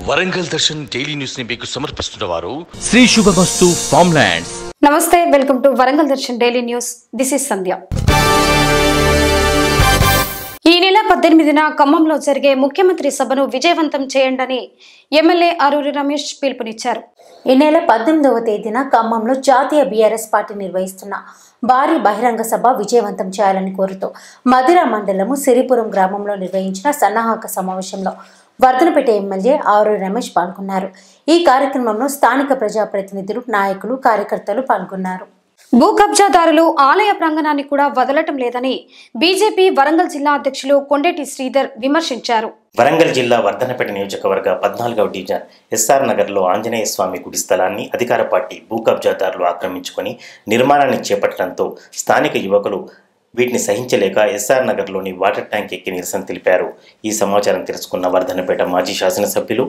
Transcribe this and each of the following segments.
Warangal Darshan daily news ని మీకు సమర్పిస్తున్న వారు శ్రీ శుభమస్తు ఫామ్ ల్యాండ్స్ నమస్తే welcome to Warangal Darshan daily news this is Sandhya ఈ నెల పద్దెనిమిదిన ఖమ్మంలో జరిగే ముఖ్యమంత్రి సభను విజయవంతం చేయండని ఎమ్మెల్యే అరూరి రమేష్ పిలుపునిచ్చారు ఈ నెల పద్దెనిమిదవ తేదీన ఖమ్మంలో జాతీయ బీఆర్ఎస్ పార్టీ నిర్వహిస్తున్న భారీ బహిరంగ సభ విజయవంతం చేయాలని కోరుతూ మధుర మండలము సిరిపురం గ్రామంలో నిర్వహించిన సన్నాహక సమావేశంలో వర్ధనపేట ఎమ్మెల్యే ఆరూరి రమేష్ పాల్గొన్నారు ఈ కార్యక్రమంలో స్థానిక ప్రజాప్రతినిధులు నాయకులు కార్యకర్తలు పాల్గొన్నారు భూ కబ్జాదారులు ఆలయ ప్రాంగణాన్ని కూడా వదలటం లేదని బీజేపీ వరంగల్ జిల్లా అధ్యక్షులు కొండేటి శ్రీధర్ విమర్శించారు వరంగల్ జిల్లా వర్ధనపేట నియోజకవర్గ పద్నాలుగవ డివిజన్ ఎస్ఆర్ నగర్లో ఆంజనేయ స్వామి గుడి స్థలాన్ని అధికార పార్టీ భూ కబ్జాదారులు ఆక్రమించుకొని నిర్మాణాన్ని చేపట్టడంతో స్థానిక యువకులు వీటిని సహించలేక ఎస్ఆర్ నగర్లోని వాటర్ ట్యాంక్ ఎక్కి నిరసన తెలిపారు ఈ సమాచారం తెలుసుకున్న వర్ధనపేట మాజీ శాసనసభ్యులు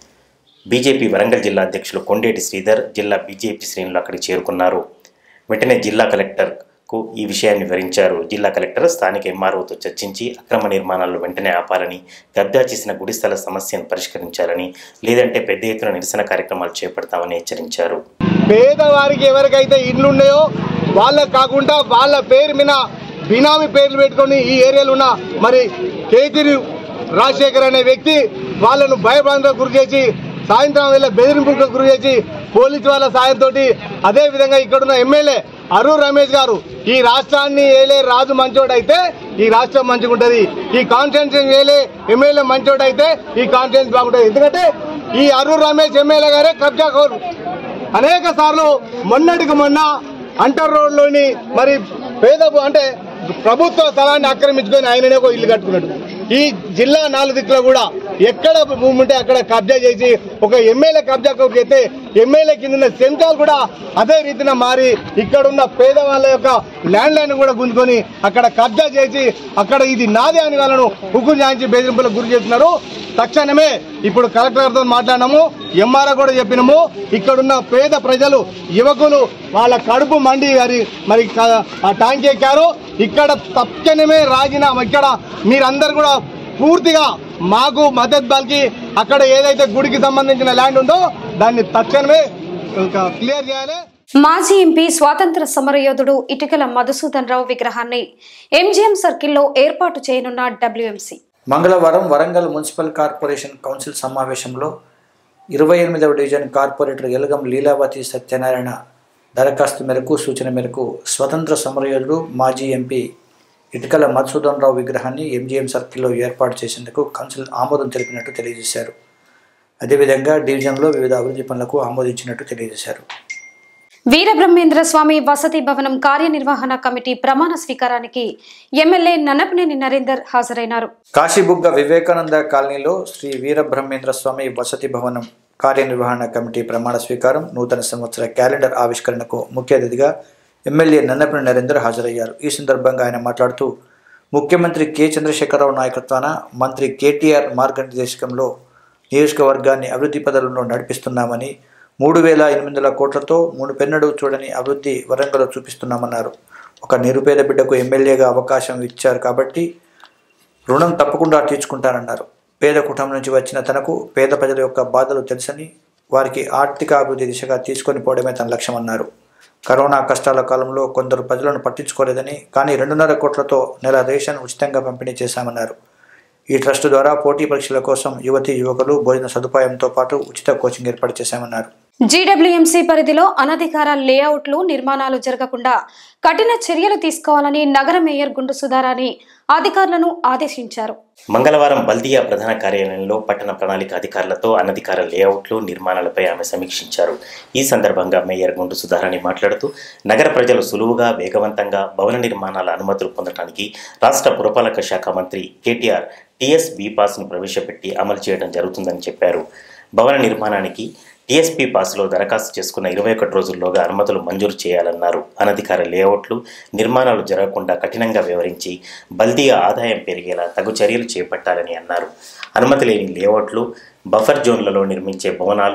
బీజేపీ వరంగల్ జిల్లా అధ్యక్షులు కొండేటి శ్రీధర్ జిల్లా బీజేపీ శ్రేణులు అక్కడికి చేరుకున్నారు వెంటనే జిల్లా కలెక్టర్కు ఈ విషయాన్ని వివరించారు జిల్లా కలెక్టర్ స్థానిక ఎంఆర్ఓతో చర్చించి అక్రమ నిర్మాణాలు వెంటనే ఆపాలని కబ్జా చేసిన గుడి స్థల సమస్యను పరిష్కరించాలని లేదంటే పెద్ద ఎత్తున నిరసన కార్యక్రమాలు చేపడతామని హెచ్చరించారు పేదవారికి ఎవరికైతే ఇండ్లు ఉన్నాయో వాళ్ళకు కాకుండా వాళ్ళ పేరు మీద బినామీ పేర్లు పెట్టుకొని ఈ ఏరియాలో ఉన్న మరి కేతిరి రాజశేఖర్ అనే వ్యక్తి వాళ్ళను భయభ్రాంతులకు గురి చేసి సాయంత్రం వేళ బెదిరింపులకు గురి చేసి పోలీసు వాళ్ళ సాయంతో అదే విధంగా ఇక్కడున్న ఎమ్మెల్యే అరూర్ రమేష్ గారు ఈ రాష్ట్రాన్ని ఏలే రాజు మంచోడైతే ఈ రాష్ట్రం మంచిగుంటది ఈ కాన్స్టిట్యూన్సీ ఏలే ఎమ్మెల్యే మంచోడైతే ఈ కాన్స్టిట్యూన్సీ బాగుంటది ఎందుకంటే ఈ అరూర్ రమేష్ ఎమ్మెల్యే గారే కబ్జా కోరు అనేక సార్లు మొన్నటికి మొన్న అంటర్ రోడ్లోని మరి పేద అంటే ప్రభుత్వ స్థలాన్ని ఆక్రమించుకొని ఆయననే ఒక ఇల్లు కట్టుకున్నాడు ఈ జిల్లా నాలుగు దిక్కులో కూడా ఎక్కడ భూమి ఉంటే అక్కడ కబ్జా చేసి ఒక ఎమ్మెల్యే కబ్జా చేస్తే ఎమ్మెల్యే కింద ఉన్న సెంటాలు కూడా అదే రీతిన మారి ఇక్కడున్న పేదవాళ్ళ యొక్క ల్యాండ్ లైన్ కూడా గుంజుకొని అక్కడ కబ్జా చేసి అక్కడ ఇది నాదే అని వాళ్ళను హుకుం జాయించి బెదిరింపులకు గురి చేస్తున్నారు తక్షణమే ఇప్పుడు కలెక్టర్ గారితో మాట్లాడినాము ఎంఆర్ఓ కూడా చెప్పినాము ఇక్కడున్న పేద ప్రజలు యువకులు వాళ్ళ కడుపు మండి గారి మరి క- ఆ ట్యాంక్ ఎక్కారు ఇక్కడ తక్షణమే రాజీనామా ఇక్కడ మీరందరూ కూడా పూర్తిగా మాకు మద్దతు పలికి అక్కడ ఏదైతే గుడికి సంబంధించిన ల్యాండ్ ఉందో దాన్ని తక్షణమే క్లియర్ చేయాలి మాజీ ఎంపీ స్వాతంత్ర సమరయోధుడు ఇటుకల మధుసూదన్ రావు విగ్రహాన్ని ఎంజీఎం సర్కిల్లో ఏర్పాటు చేయనున్న డబ్ల్యూఎంసీ మంగళవారం వరంగల్ మున్సిపల్ కార్పొరేషన్ కౌన్సిల్ సమావేశంలో ఇరవై ఎనిమిదవ డివిజన్ కార్పొరేటర్ ఎలగం లీలావతి సత్యనారాయణ దరఖాస్తు మేరకు సూచన మేరకు స్వతంత్ర సమరయోధుడు మాజీ ఎంపీ ఇటుకల మధుసూదన్ రావు విగ్రహాన్ని ఎంజీఎం సర్కిల్లో ఏర్పాటు చేసేందుకు కౌన్సిల్ ఆమోదం తెలిపినట్టు తెలియజేశారు అదేవిధంగా డివిజన్లో వివిధ అభివృద్ధి పనులకు ఆమోదించినట్టు తెలియజేశారు వీరబ్రహ్మేంద్ర స్వామి వసతి భవనం కార్యనిర్వహణ కమిటీ ప్రమాణ స్వీకారానికి ఎమ్మెల్యే నన్నపనేని నరేందర్ హాజరైనారు కాశీబుగ్గ వివేకానంద కాలనీలో శ్రీ వీరబ్రహ్మేంద్ర స్వామి వసతి భవనం కార్యనిర్వహణ కమిటీ ప్రమాణ స్వీకారం నూతన సంవత్సర క్యాలెండర్ ఆవిష్కరణకు ముఖ్య అతిథిగా ఎమ్మెల్యే నన్నపని నరేందర్ హాజరయ్యారు ఈ సందర్భంగా ఆయన మాట్లాడుతూ ముఖ్యమంత్రి కె చంద్రశేఖరరావు నాయకత్వాన మంత్రి కేటీఆర్ మార్గనిర్దేశకంలో నియోజకవర్గాన్ని అభివృద్ధి పదవుల్లో నడిపిస్తున్నామని మూడు వేల ఎనిమిది వందల కోట్లతో మూడు పెన్నడు చూడని అభివృద్ధి వరంగల్లో చూపిస్తున్నామన్నారు ఒక నిరుపేద బిడ్డకు ఎమ్మెల్యేగా అవకాశం ఇచ్చారు కాబట్టి రుణం తప్పకుండా తీర్చుకుంటానన్నారు పేద కుటుంబం నుంచి వచ్చిన తనకు పేద ప్రజల యొక్క బాధలు తెలుసని వారికి ఆర్థిక అభివృద్ధి దిశగా తీసుకొని పోవడమే తన లక్ష్యమన్నారు కరోనా కష్టాల కాలంలో కొందరు ప్రజలను పట్టించుకోలేదని కానీ రెండున్నర కోట్లతో నెల రేషన్ ఉచితంగా పంపిణీ చేశామన్నారు ఈ ట్రస్ట్ ద్వారా పోటీ పరీక్షల కోసం యువతి యువకులు భోజన సదుపాయంతో పాటు ఉచిత కోచింగ్ ఏర్పాటు చేశామన్నారు జీడబ్ల్యూఎంసీ పరిధిలో అనధికార లేఅవుట్లు నిర్మాణాలు జరగకుండా కఠిన చర్యలు తీసుకోవాలని నగర మేయర్ గుండు సుధారాణి అధికారులను ఆదేశించారు మంగళవారం బల్దియా ప్రధాన కార్యాలయంలో పట్టణ ప్రణాళిక అధికారులతో అనధికార లేఅవుట్లు నిర్మాణాలపై ఆమె సమీక్షించారు ఈ సందర్భంగా మేయర్ గుండు సుధారాణి మాట్లాడుతూ నగర ప్రజలు సులువుగా వేగవంతంగా భవన నిర్మాణాల అనుమతులు పొందడానికి రాష్ట్ర పురపాలక శాఖ మంత్రి కేటీఆర్ టీఎస్ బీ పాస్ను ప్రవేశపెట్టి అమలు చేయడం జరుగుతుందని చెప్పారు భవన నిర్మాణానికి టీఎస్పీ పాస్లో దరఖాస్తు చేసుకున్న ఇరవై ఒకటి రోజుల్లోగా అనుమతులు మంజూరు చేయాలన్నారు అనధికార లేఅవుట్లు నిర్మాణాలు జరగకుండా కఠినంగా వివరించి బల్దియా ఆదాయం పెరిగేలా తగు చర్యలు చేపట్టాలని అన్నారు అనుమతి లేని లేఅవుట్లు బఫర్ జోన్లలో నిర్మించే భవనాలు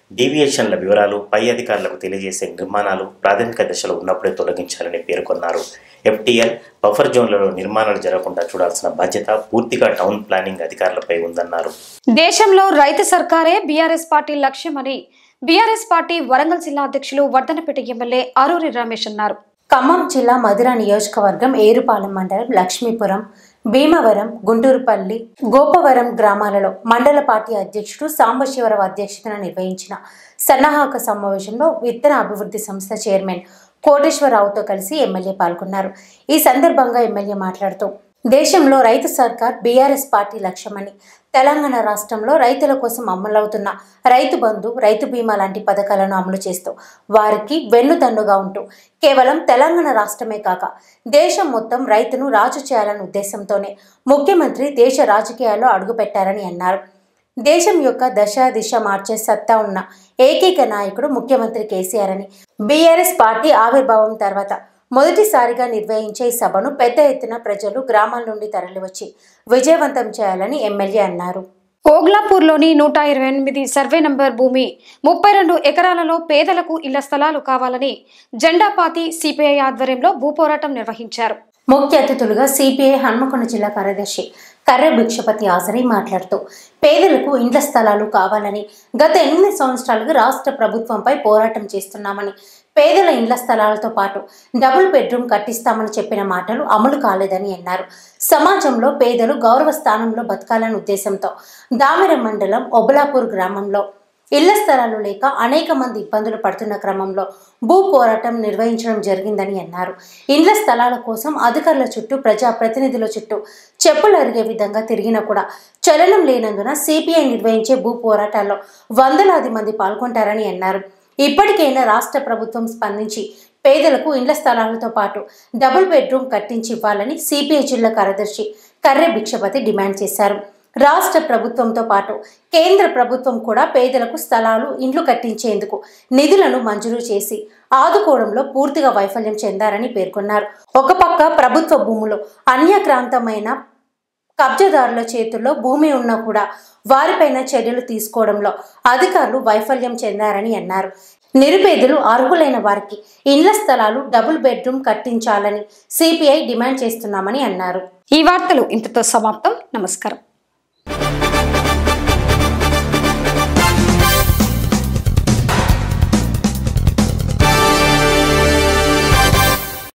డీవియేషన్ల వివరాలు పై అధికారులకు తెలియజేసే నిర్మాణాలు ప్రాథమిక దశలో ఉన్నప్పుడే తొలగించాలని పేర్కొన్నారు ఎఫ్టీఎల్ బఫర్ జోన్లలో నిర్మాణాలు జరగకుండా చూడాల్సిన బాధ్యత పూర్తిగా టౌన్ ప్లానింగ్ అధికారులపై ఉందన్నారు దేశంలో రైతు సర్కారే బీఆర్ఎస్ పార్టీ లక్ష్యమని బీఆర్ఎస్ పార్టీ వరంగల్ జిల్లా అధ్యక్షులు వర్ధనపేట ఎమ్మెల్యే అరూరి రమేష్ అన్నారు ఖమ్మం జిల్లా మధుర నియోజకవర్గం ఏరుపాలెం మండలం లక్ష్మీపురం భీమవరం గుంటూరుపల్లి గోపవరం గ్రామాలలో మండల పార్టీ అధ్యక్షుడు సాంబశివరావు అధ్యక్షతన నిర్వహించిన సన్నాహక సమావేశంలో విత్తన అభివృద్ధి సంస్థ చైర్మన్ కోటేశ్వరరావుతో కలిసి ఎమ్మెల్యే పాల్గొన్నారు ఈ సందర్భంగా ఎమ్మెల్యే మాట్లాడుతూ దేశంలో రైతు సర్కార్ బీఆర్ఎస్ పార్టీ లక్ష్యమని తెలంగాణ రాష్ట్రంలో రైతుల కోసం అమలవుతున్న రైతు బంధు రైతు బీమా లాంటి పథకాలను అమలు చేస్తూ వారికి వెన్నుదన్నుగా ఉంటూ కేవలం తెలంగాణ రాష్ట్రమే కాక దేశం మొత్తం రైతును రాజు చేయాలన్న ఉద్దేశంతోనే ముఖ్యమంత్రి దేశ రాజకీయాల్లో అడుగుపెట్టారని అన్నారు దేశం యొక్క దశ దిశ మార్చే సత్తా ఉన్న ఏకైక నాయకుడు ముఖ్యమంత్రి కేసీఆర్ అని బీఆర్ఎస్ పార్టీ ఆవిర్భావం తర్వాత మొదటిసారిగా నిర్వహించే ఈ సభను పెద్ద ఎత్తున ప్రజలు గ్రామాల నుండి తరలివచ్చి విజయవంతం చేయాలని ఎమ్మెల్యే అన్నారు ఓగ్లాపూర్లోని నూట ఇరవై ఎనిమిది సర్వే నంబర్ భూమి ముప్పై రెండు ఎకరాలలో పేదలకు ఇళ్ల స్థలాలు కావాలని జెండా పాతి సిపిఐ ఆధ్వర్యంలో భూపోరాటం నిర్వహించారు ముఖ్య అతిథులుగా సిపిఐ హన్మకొండ జిల్లా కార్యదర్శి కర్రె భిక్షపతి హాజరై మాట్లాడుతూ పేదలకు ఇండ్ల స్థలాలు కావాలని గత ఎనిమిది సంవత్సరాలుగా రాష్ట్ర ప్రభుత్వంపై పోరాటం చేస్తున్నామని పేదల ఇండ్ల స్థలాలతో పాటు డబుల్ బెడ్రూమ్ కట్టిస్తామని చెప్పిన మాటలు అమలు కాలేదని అన్నారు సమాజంలో పేదలు గౌరవ స్థానంలో బతకాలనే ఉద్దేశంతో దామిరం మండలం ఒబలాపూర్ గ్రామంలో ఇళ్ల స్థలాలు లేక అనేక మంది ఇబ్బందులు పడుతున్న క్రమంలో భూ పోరాటం నిర్వహించడం జరిగిందని అన్నారు ఇండ్ల స్థలాల కోసం అధికారుల చుట్టూ ప్రజా ప్రతినిధుల చుట్టూ చెప్పులు అరిగే విధంగా తిరిగినా కూడా చలనం లేనందున సిపిఐ నిర్వహించే భూ పోరాటాల్లో వందలాది మంది పాల్గొంటారని అన్నారు ఇప్పటికైనా రాష్ట్ర ప్రభుత్వం స్పందించి పేదలకు ఇండ్ల స్థలాలతో పాటు డబుల్ బెడ్రూమ్ కట్టించి ఇవ్వాలని సిపిఐ జిల్లా కార్యదర్శి కర్రె భిక్షపతి డిమాండ్ చేశారు రాష్ట్ర ప్రభుత్వంతో పాటు కేంద్ర ప్రభుత్వం కూడా పేదలకు స్థలాలు ఇండ్లు కట్టించేందుకు నిధులను మంజూరు చేసి ఆదుకోవడంలో పూర్తిగా వైఫల్యం చెందారని పేర్కొన్నారు ఒక పక్క ప్రభుత్వ భూములు అన్యక్రాంతమైన కబ్జాదారుల చేతుల్లో భూమి ఉన్నా కూడా వారిపైన చర్యలు తీసుకోవడంలో అధికారులు వైఫల్యం చెందారని అన్నారు నిరుపేదలు అర్హులైన వారికి ఇండ్ల స్థలాలు డబుల్ బెడ్రూమ్ కట్టించాలని సిపిఐ డిమాండ్ చేస్తున్నామని అన్నారు ఈ వార్తలు ఇంతతో సమాప్తం నమస్కారం